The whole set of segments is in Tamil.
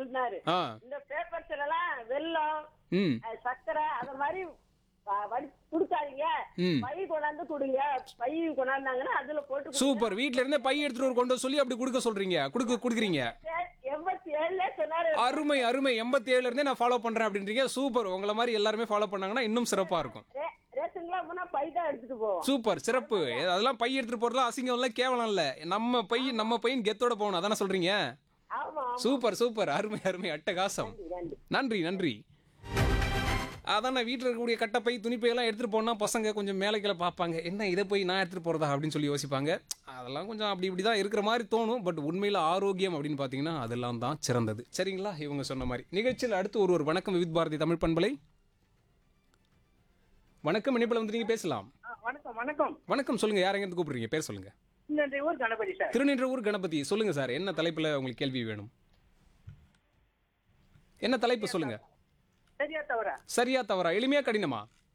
கொடுனாரு ஆ இந்த பேப்பர்ஸ் எல்லாம் வெல்லம் ம் அஹ், சர்க்கரை அத மாதிரி அஹ், வடி கொடுக்காதீங்க ம். பை கொண்டாந்து கொடுங்க பை கொண்டாந்தாங்கன்னா அதுல போட்டு கொடுங்க. சூப்பர் வீட்ல இருந்தே பை எடுத்துட்டு வர கொண்டு வர சொல்லி அப்படி கொடுக்க சொல்றீங்க கொடுக்க கொடுக்குறீங்க ஏ- எண்பத்தி ஏழுல சொன்னாரு அருமை அருமை எண்பத்தி ஏழுல இருந்தே நான் ஃபாலோ பண்றேன் அப்படின்றீங்க சூப்பர் உங்களை மாதிரி எல்லாருமே ஃபாலோ பண்ணாங்கன்னா இன்னும் சிறப்பா இருக்கும் ரே- ரேஷன்லாம் போனா பை தான் எடுத்துட்டு போவோம் சூப்பர் சிறப்பு ஏ, அதெல்லாம் பை எடுத்துட்டு போறதுலாம் அசிங்கம் இல்ல கேவலம் இல்ல நம்ம பை நம்ம பையன் கெத்தோட போகணும் அதானே சொல்றீங்க ஆமா ஆமா. சூப்பர் சூப்பர் அருமை அருமை அட்டகாசம் நன்றி நன்றி நன்றி அதான் நான் வீட்டில் இருக்கக்கூடிய கட்டப்பை துணிப்பை எல்லாம் எடுத்துட்டு போனா பசங்க கொஞ்சம் மேலே கீழே பார்ப்பாங்க என்ன இதை போய் நான் எடுத்துட்டு போறதா அப்படின்னு சொல்லி யோசிப்பாங்க அதெல்லாம் கொஞ்சம் அப்படி இப்படி தான் இருக்கிற மாதிரி தோணும் பட் உண்மையில் ஆரோக்கியம் அப்படின்னு பார்த்தீங்கன்னா அதெல்லாம் தான் சிறந்தது சரிங்களா இவங்க சொன்ன மாதிரி நிகழ்ச்சியில் அடுத்து ஒரு ஒரு வணக்கம் வித் பாரதி தமிழ் பண்பலை வணக்கம் இணைப்பில் வந்து நீங்க பேசலாம் ஆ, வணக்கம் வணக்கம் வணக்கம் சொல்லுங்க யார் எங்க கூப்பிடுறீங்க பேர் சொல்லுங்க இந்த ஊர் கணபதி சார் திருநின்றவூர் கணபதி சொல்லுங்க சார் என்ன தலைப்புல உங்களுக்கு கேள்வி வேணும் என்ன தலைப்பு சொல்லுங்க சரியா தவிர சரியா தவறா எளிமையா கடினமா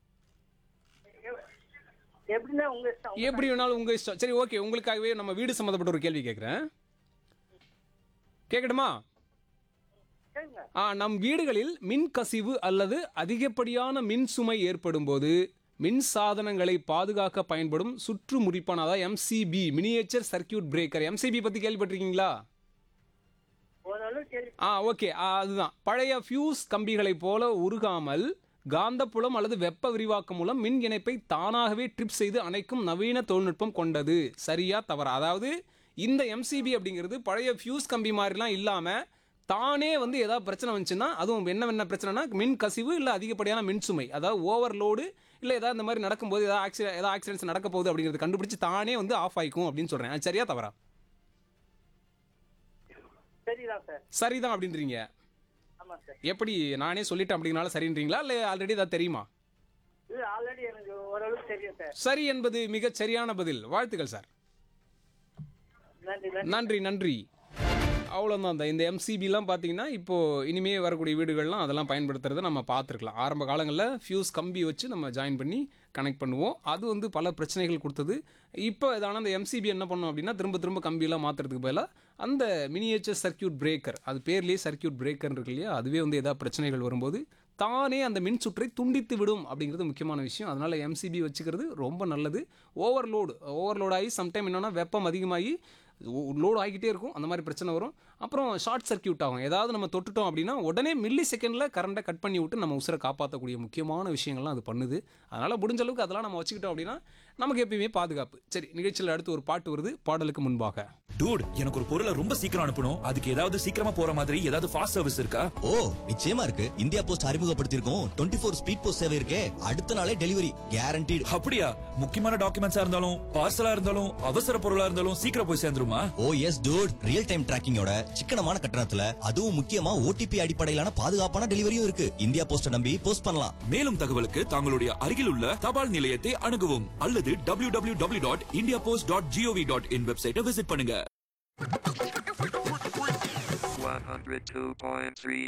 எப்படின்னா உங்க இஷ்டம் எப்படி வேணாலும் உங்க இஷ்டம் சரி ஓகே உங்களுக்காகவே நம்ம வீடு சம்மந்தப்பட்ட ஒரு கேள்வி கேட்குறேன் கேட்கட்டுமா கேளுங்க ஆ நம் வீடுகளில் மின் கசிவு அல்லது அதிகப்படியான மின் சுமை ஏற்படும் போது மின் சாதனங்களை பாதுகாக்க பயன்படும் சுற்று முறிப்பான அதாவது MCB miniature circuit breaker MCB பத்தி கேள்விப்பட்டிருக்கீங்களா ஓரளவு சரி ஆ ஓகே ஆ, அதுதான் பழைய ஃபியூஸ் கம்பிகளைப் போல உருகாமல் காந்தப்புலம் அல்லது வெப்ப விரிவாக்கம் மூலம் மின் இணைப்பை தானாகவே ட்ரிப் செய்து அணைக்கும் நவீன தொழில்நுட்பம் கொண்டது சரியா தவறா அதாவது இந்த எம்சிபி அப்படிங்கிறது பழைய ஃபியூஸ் கம்பி மாதிரிலாம் இல்லாமல் தானே வந்து ஏதாவது பிரச்சனை வந்துச்சுன்னா அதுவும் என்ன என்ன பிரச்சனைனா மின் கசிவு இல்லை அதிகப்படியான மின் சுமை அதாவது ஓவர்லோடு இல்லை ஏதாவது இந்த மாதிரி நடக்கும்போது ஏதாவது ஆக்சிடென்ட் ஏதாவது ஆக்சிடென்ட்ஸ் நடக்க போகுது அப்படிங்கிறது கண்டுபிடிச்சு தானே வந்து ஆஃப் ஆயிக்கும் அப்படின்னு சொல்கிறேன் அது சரியா தவறா சரிதான் சார் சரிதான் அப்படின்றீங்க ஆமா சார் எப்படி நானே சொல்லிட்டேன் அப்படிங்கனால சரின்றீங்களா இல்லை ஆல்ரெடி தான் தெரியுமா இது ஆல்ரெடி எனக்கு ஓரளவுக்கு தெரியும் சார் சரி என்பது மிகச் சரியான பதில் வாழ்த்துக்கள் சார் நன்றி நன்றி நன்றி நன்றி அவ்வளோதான் அந்த இந்த எம்சிபிலாம் பார்த்தீங்கன்னா இப்போது இனிமே வரக்கூடிய வீடுகள்லாம் அதெல்லாம் பயன்படுத்துறதை நம்ம பார்த்துருக்கலாம் ஆரம்ப காலங்களில் ஃபியூஸ் கம்பி வச்சு நம்ம ஜாயின் பண்ணி கனெக்ட் பண்ணுவோம் அது வந்து பல பிரச்சனைகள் கொடுத்தது இப்போ இதான அந்த எம்சிபி என்ன பண்ணோம் அப்படின்னா திரும்ப திரும்ப கம்பியெல்லாம் மாற்றுறதுக்கு பதிலாக அந்த மினியேச்சர் சர்க்கியூட் பிரேக்கர் அது பேர்லேயே சர்க்கியூட் பிரேக்கர் இருக்கு இல்லையா அதுவே வந்து ஏதாவது பிரச்சனைகள் வரும்போது தானே அந்த மின் சுற்றை துண்டித்து விடும் அப்படிங்கிறது முக்கியமான விஷயம் அதனால் எம்சிபி வச்சுக்கிறது ரொம்ப நல்லது ஓவர்லோடு ஓவர்லோட் ஆகி சம்டைம் என்னென்னா வெப்பம் அதிகமாகி லோடு ஆகிக்கிட்டே இருக்கும் அந்த மாதிரி பிரச்சனை வரும் அப்புறம் ஷார்ட் சர்க்கியூட் ஆகும் ஏதாவது நம்ம தொட்டுட்டோம் அப்படின்னா உடனே மில்லி செகண்டில் கரண்ட்டை கட் பண்ணி விட்டு நம்ம உசுரை காப்பாற்றக்கூடிய முக்கியமான விஷயங்கள்லாம் அது பண்ணுது அதனால் முடிஞ்ச அளவுக்கு அதெல்லாம் நம்ம வச்சுக்கிட்டோம் அப்படின்னா நமக்கு எப்பயுமே பாதுகாப்பு சரி நிகழ்ச்சியில் அடுத்து ஒரு பாட்டு வருது பாடலுக்கு முன்பாக டூட் எனக்கு ஒரு பொருளை ரொம்ப சீக்கிரம் அனுப்பணும் அதுக்கு ஏதாவது சீக்கிரமா போற மாதிரி ஏதாவது ஃபாஸ்ட் சர்வீஸ் இருக்கா ஓ நிச்சயமா இருக்கு இந்தியா போஸ்ட் அறிமுகப்படுத்தியிருக்கோம் டுவெண்ட்டி ஃபோர் ஸ்பீட் போஸ்ட் சேவை இருக்கே அடுத்த நாளே டெலிவரி கேரண்டீடு அப்படியா முக்கியமான டாக்குமெண்ட்ஸா இருந்தாலும் பார்சலா இருந்தாலும் அவசர பொருளா இருந்தாலும் சீக்கிரம் போய் சேர்ந்துருமா oh yes dude real time டிராக்கிங்கோட சிக்கனமான கட்டணத்துல அதுவும் முக்கியமா ஓடிபி அடிப்படையிலான பாதுகாப்பான டெலிவரியும் இருக்கு இந்தியா போஸ்ட நம்பி போஸ்ட் பண்ணலாம் மேலும் தகவலுக்கு தங்களுடைய அருகில் உள்ள தபால் நிலையத்தை அணுகவும் அல்லது W W W dot India post dot G O V dot in வெப்சைட்டை விசிட் பண்ணுங்க 102.3